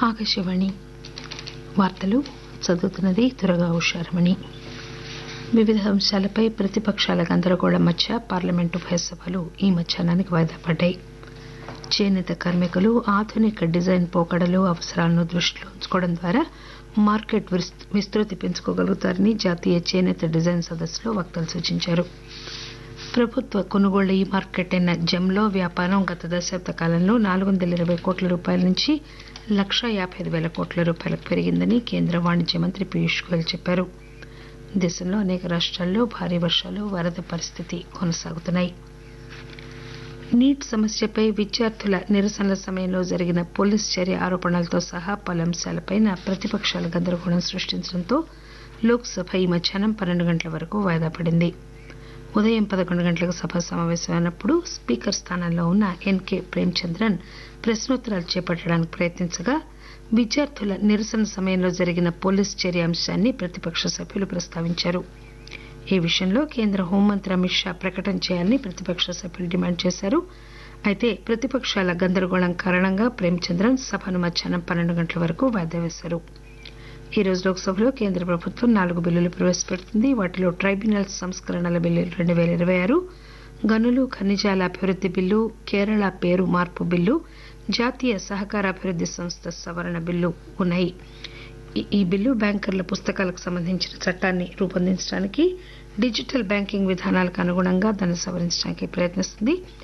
ఆకాశవాణి వార్తలు చదువుతున్నది దుర్గా ఉషారమణి వివిధ అంశాలపై ప్రతిపక్షాల గందరగోళం మధ్య పార్లమెంటు ఉభయ సభలు ఈ మధ్యాహ్నానికి వాయిదా పడ్డాయి చేనేత కార్మికులు ఆధునిక డిజైన్ పోకడలు అవసరాలను దృష్టిలో ఉంచుకోవడం ద్వారా మార్కెట్ విస్తృతి పెంచుకోగలుగుతారని జాతీయ చేనేత డిజైన్ సదస్సులో వక్తలు సూచించారు ప్రభుత్వ కొనుగోళ్ల ఈ మార్కెట్ అయిన జెమ్లో వ్యాపారం గత దశాబ్ద కాలంలో నాలుగు వందల ఇరవై కోట్ల రూపాయల నుంచి లక్షా యాబై ఐదు పేల కోట్ల రూపాయలకు పెరిగిందని కేంద్ర వాణిజ్య మంత్రి పీయూష్ గోయల్ చెప్పారు దేశంలో అనేక రాష్ట్రాల్లో భారీ వర్షాలు వరద పరిస్థితి కొనసాగుతున్నాయి నీట్ సమస్యపై విద్యార్థుల నిరసనల సమయంలో జరిగిన పోలీసు చర్య ఆరోపణలతో సహా పలు అంశాలపై ప్రతిపక్షాలు గందరగోళం సృష్టించడంతో లోక్సభ ఈ మధ్యాహ్నం పన్నెండు గంటల వరకు వాయిదా పడింది ఉదయం పదకొండు గంటలకు సభ సమావేశమైనప్పుడు స్పీకర్ స్థానంలో ఉన్న ఎన్కే ప్రేమచంద్రన్ ప్రశ్నోత్తరాలు చేపట్టడానికి ప్రయత్నించగా విద్యార్థుల నిరసన సమయంలో జరిగిన పోలీసు చర్య అంశాన్ని ప్రతిపక్ష సభ్యులు ప్రస్తావించారు ఈ విషయంలో కేంద్ర హోంమంత్రి అమిత్ షా ప్రకటన చేయాలని ప్రతిపక్ష సభ్యులు డిమాండ్ చేశారు అయితే ప్రతిపక్షాల గందరగోళం కారణంగా ప్రేమచంద్రన్ సభను మధ్యాహ్నం పన్నెండు గంటల వరకు వాయిదా వేశారు ఈ రోజు లోక్సభలో కేంద్ర ప్రభుత్వం నాలుగు బిల్లులు ప్రవేశపెడుతుంది వాటిలో ట్రైబ్యునల్ సంస్కరణల బిల్లు రెండు పేల ఇరవై ఆరు గనులు ఖనిజాల అభివృద్ది బిల్లు కేరళ పేరు మార్పు బిల్లు జాతీయ సహకార అభివృద్ది సంస్థ సవరణ బిల్లు ఉన్నాయి ఈ బిల్లు బ్యాంకర్ల పుస్తకాలకు సంబంధించిన చట్టాన్ని రూపొందించడానికి డిజిటల్ బ్యాంకింగ్ విధానాలకు అనుగుణంగా దాన్ని సవరించడానికి ప్రయత్నిస్తుంది